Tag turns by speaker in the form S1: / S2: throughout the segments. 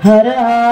S1: ಹರ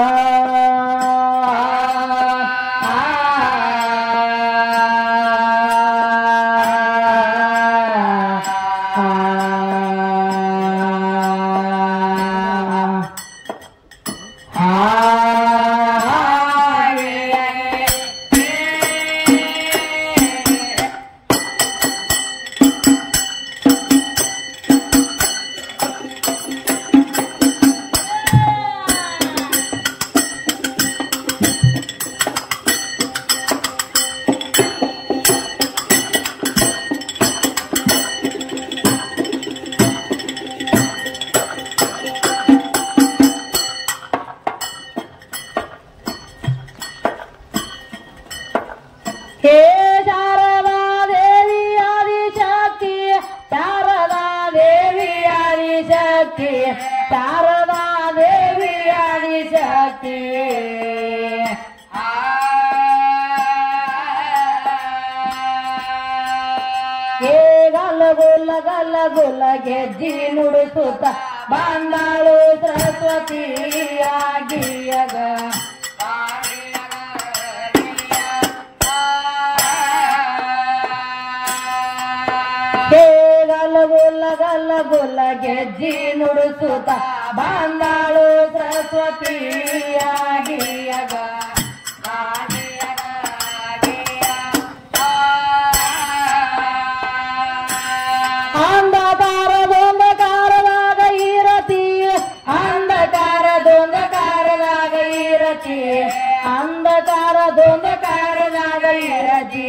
S1: ಹೇ ಶಾರದಾ ದೇವಿ ಆದಿಶಕ್ತಿ ಶಾರದಾ ದೇವಿ ಆದಿಶಕ್ತಿ ಶಾರದಾ ದೇವಿ ಆದಿಶಕ್ತಿ ಹೇ ಗಲ್ಲ ಗುಲ್ಲ ಗಲ್ಲ ಗುಲ್ಲ ಗೆಜ್ಜಿ ನುಡಿಸುತ್ತ ಬಂದಾಳು ಸರಸ್ವತಿ ಆಗಿಯಗ ಹೇ ಗಲ್ಲ ಗುಲ್ಲ ಗಲ್ಲ ಗುಲ್ಲ ಗೆಜ್ಜಿ ನುಡಿಸುತ್ತ ಬಂದಾಳು ಸರಸ್ವತಿ ಆಗಿಯಗ ಅಂಧಕಾರದೊಂದಕಾರದಾಗ ಇರತಿ ಅಂಧಕಾರದೊಂದಕಾರದಾಗ ಇರತಿ ಅಂಧಕಾರದೊಂದಕಾರದಾಗ ಇರತಿ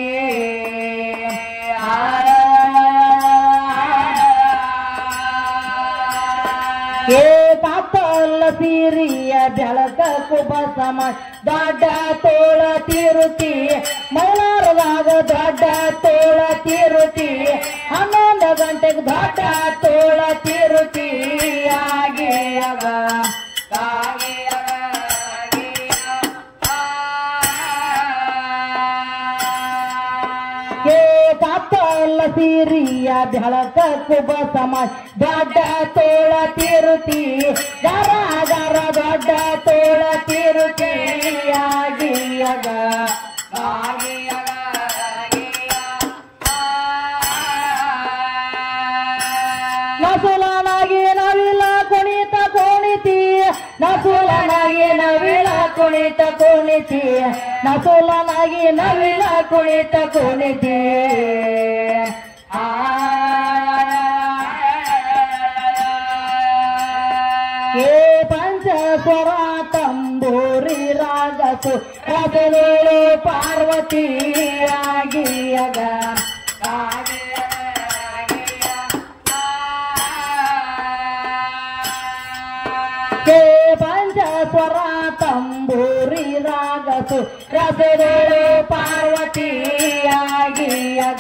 S1: ಏ ಪಾಪಲ್ಲ ಸೀರಿಯ ಬೆಳಕ ಕುಬಸಮ ದೊಡ್ಡ ತೋಳ ತಿರುತಿ ಮೈಲಾರದಾಗ ದೊಡ್ಡ ತೋಳ ತಿರುತಿ ಹನ್ನೊಂದು ಗಂಟೆಗೆ ದೊಡ್ಡ ತೋಳ ತಿರುತಿ ಆಗಿಯಗ ಏ ಪಾಪಲ್ಲ ಸೀರಿಯ ಬೆಳಕ ಕುಬಸಮ ದೊಡ್ಡ ತೋಳ ತಿರುತಿ ಗರ ಗರ ದೊಡ್ಡ ತೋಳ ತಿರುತಿ ಆಗಿಯಗ ನಸುಲನಾಗಿ ನವಿಲ ಕುಣಿತ ಕುಣಿತಿ ನಸುಲನಾಗಿ ನವಿಲ ಕುಣಿತ ಕುಣಿತಿ ನಸುಲನಾಗಿ ನವಿಲ ಕುಣಿತ ಕುಣಿತಿ ಆ ಏ ಪಂಚಸ್ವರ ತಂಬೂರಿ ರಾಗಸು ರಸಲೇಳು ಪಾರ್ವತಿ ಆಗಿಯಗ ಏ ಪಂಚಸ್ವರ ತಂಬೂರಿ ರಾಗಸು ರಸಲೇಳು ಪಾರ್ವತಿ ಆಗಿಯಗ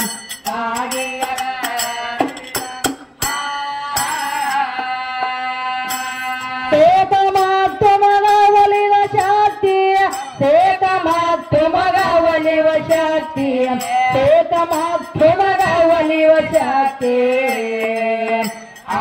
S1: ಸೇತ ಮಾತು ಮಗ ಒಲಿವ ಶಕ್ತಿ ಸೇತ ಮಾತು ಮಗ ಒಲಿವ ಶಕ್ತಿ ಸೇತ ಮಾತು ಮಗ ಒಲಿವ ಶಕ್ತಿ ಆ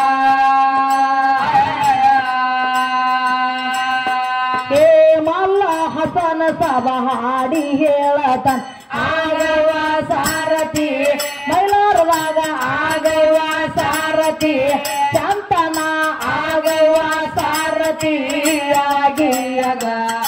S1: ಹೇ ಮಲ್ಲ ಹಸನ ಸಭ ಹಾಡಿ ಹೇಳತನ್ ಆಗವ ಸಾರಥಿ ಮೈಲಾರದಾಗ ಆಗವ ಸಾರಥಿ ಚಂತನ ಆಗವ ಸಾರಥಿ ಆಗಿಯಗ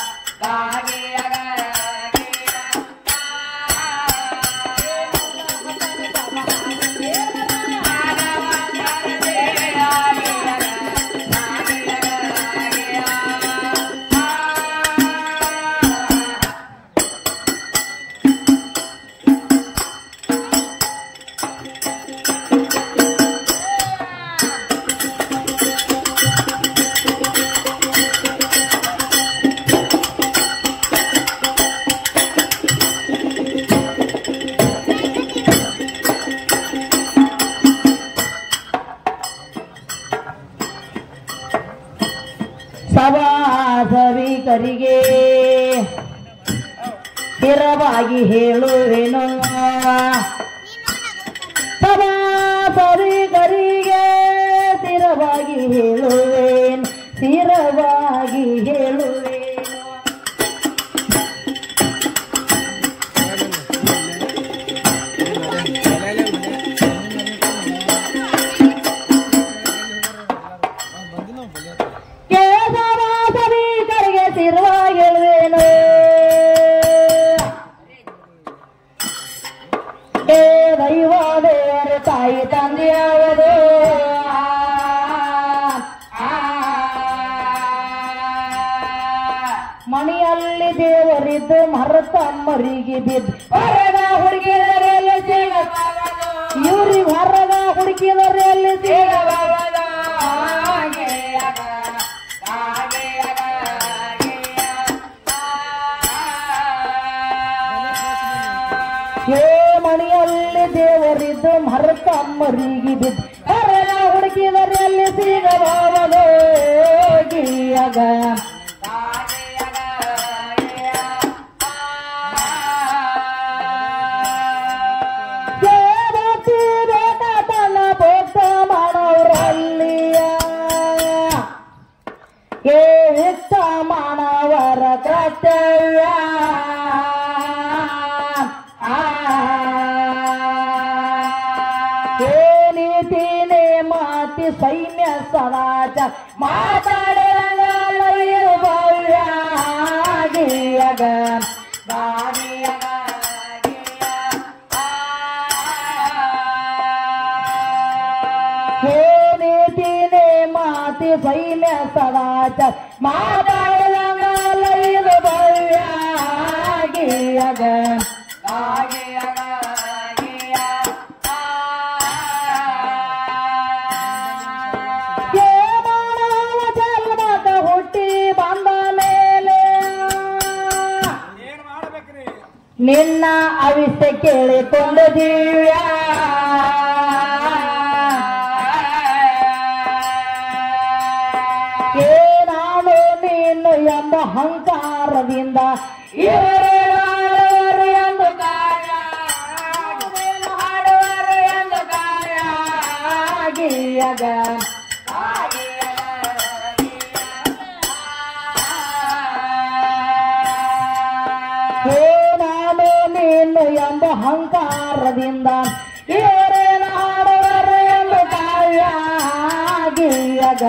S1: ಸಭಾಸಭಿಕರಿಗೆ ಸ್ಥಿರವಾಗಿ ಹೇಳುವೆನು ಸಭಾಸಭಿಕರಿಗೆ ಸ್ಥಿರವಾಗಿ ಹೇಳುವೇನ್ ಸ್ಥಿರವಾಗಿ ಸ್ಥಿರವಾಗಿ ಹೇಳುವೇನು ಕೇಶವಾಸವೀಕರಿಗೆ ಸ್ಥಿರವಾಗಿ ಹೇಳುವೇನು ಏ ದೈವ ದೇವರ ತಾಯಿ ತಂದೆಯಾವದು ಮಣಿಯಲ್ಲಿ ದೇವರಿದ್ದು ಮರತಮ್ಮರಿಗೆ ಬಿದ್ದು ಹೊರಗ ಹುಡುಗಿದರೆಲ್ಲಿ ಸಿಗ ಇವ್ರಿಗೆ ಹೊರಗ ಹುಡುಕಿದರೆಲ್ಲಿ ಸಿಗಬಾರದ ಏ ಮಣಿಯಲ್ಲಿ ದೇವರಿದ್ದು ಮರತಮ್ಮರಿಗೆ ಬಿದ್ದು ಹೊರಗ ಹುಡುಕಿದರೆಲ್ಲಿ ಸಿಗಬಾರದು ಗಿರಿಯಗ ಸೇವತಿ ಬೇಟ ತನ್ನ ಭಕ್ತ ಮಾಡವರಲ್ಲಿಯ ಏ ಇಷ್ಟ ಮಾನವರ ಕರ್ತವ್ಯ ಏ ನೀತಿ ಮಾತಿ ಸೈನ್ಯ ಸದಾಚ ಮಾತಾಡಿದ ಭವ್ಯ ಗಿರಿಯಗ ನೀತಿನೇ ಮಾತಿ ಸೈನ್ಯ ಸದಾಚ ಮಾತಾಡಿದ ಭವ್ಯ ಗಿರಿಯಗ ಏ ಮಾನವ ಜನ್ಮದ ಹುಟ್ಟಿ ಬಂದ ಮೇಲೆ ನಿನ್ನ ಅವಿಷ್ಯ ಕೇಳಿಕೊಂಡು ದಿವ್ಯ ಏ ನಾನು ನೀನು ಎಂಬ ಅಹಂಕಾರದಿಂದ ಇವರೇ ಮಾಡುವರು ಎಂದು ಕಾರ್ಯ ಮಾಡುವರು ಎಂದು ಕಾರ್ಯ ಗಿರಿಯಗ ಏ ನಾನು ನೀನು ಎಂಬ ಅಹಂಕಾರದಿಂದ ಇವರೇ ಮಾಡುವರು ಎಂದು ಕಾರ್ಯ ಗಿರಿಯಗ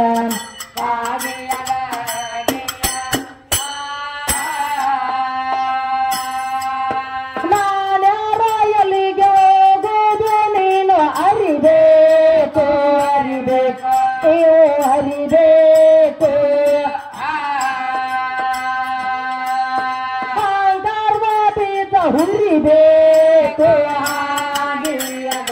S1: ನಾನ್ಯಾರ ಎಲ್ಲಿಗೆ ಹೋಗೋದು ನೀನು ಅರಿಬೇಕು ಅರಿಬೇಕು ನೀವು ಅರಿಬೇಕು ಧರ್ಮ ಬೀಜ ಹುರಿಬೇಕು ಹಾಗೆಯಗ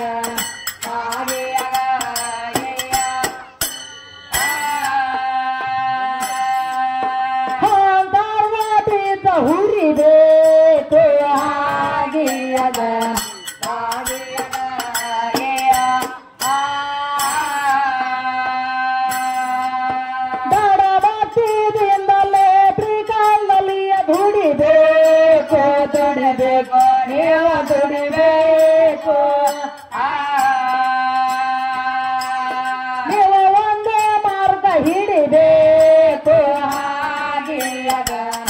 S1: ಧರ್ಮ ಬೀಜ ಹುರಿಬೇಕು ಹಾಗೆಯಗ ದಡಬತ್ತಿದಿಂದಲೇ ತ್ರಿಕಾಲಲ್ಲಿಯ ದುಡಿಬೇಕು ದುಡಿಬೇಕು ನೀವು ದುಡಿಬೇಕು ನೀವು ಒಂದೇ ಮಾರ್ಗ ಹಿಡಿಬೇಕು ಹಾಗೆಯಗ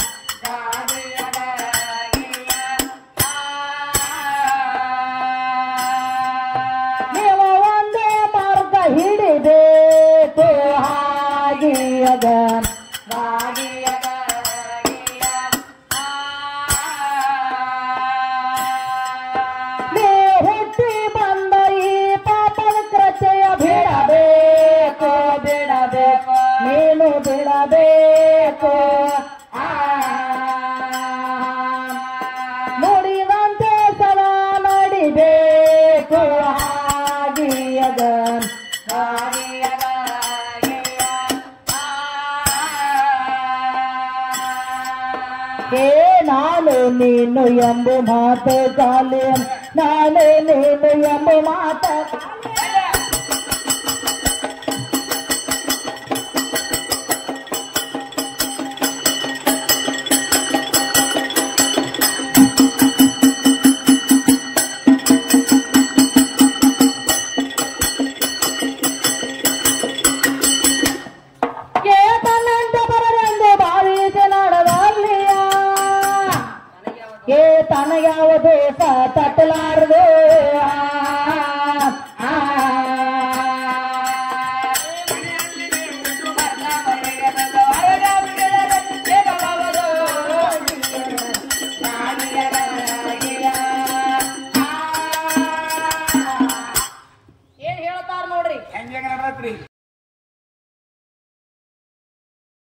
S1: ನೀವು ಒಂದೇ ಮಾರ್ಗ ಹಿಡಿಬೇಕು ಹಾಗೆಯಗ ನೀ ಹುಟ್ಟಿ ಬಂದ ಈ ಪಾಪದ ಕೃತ್ಯ ಬಿಡಬೇಕು ಬಿಡಬೇಕು ನೀನು ಬಿಡಬೇಕು ಆ. ನುಡಿದಂತೆ ಸದಾ ನಡಿಬೇಕು ಹಾಗೆಯಗ ಏ ನಾನು ನೀನು ಎಂಬ ಮಾತು ಕಾಲೆ ನಾನು ನೀನು ಎಂಬ ಮಾತ ಕೇತನಂತ ಬರರೆಂದು ಮನಸ ತಟ್ಟಲಾರದು ಆ, ಆ, ಆ. ಏನ್ ಹೇಳ್ತಾರ ನೋಡ್ರಿ
S2: ಹೆಂಗ್ ಹೆಂಗ್ ನಡ್ದೈತ್ರಿ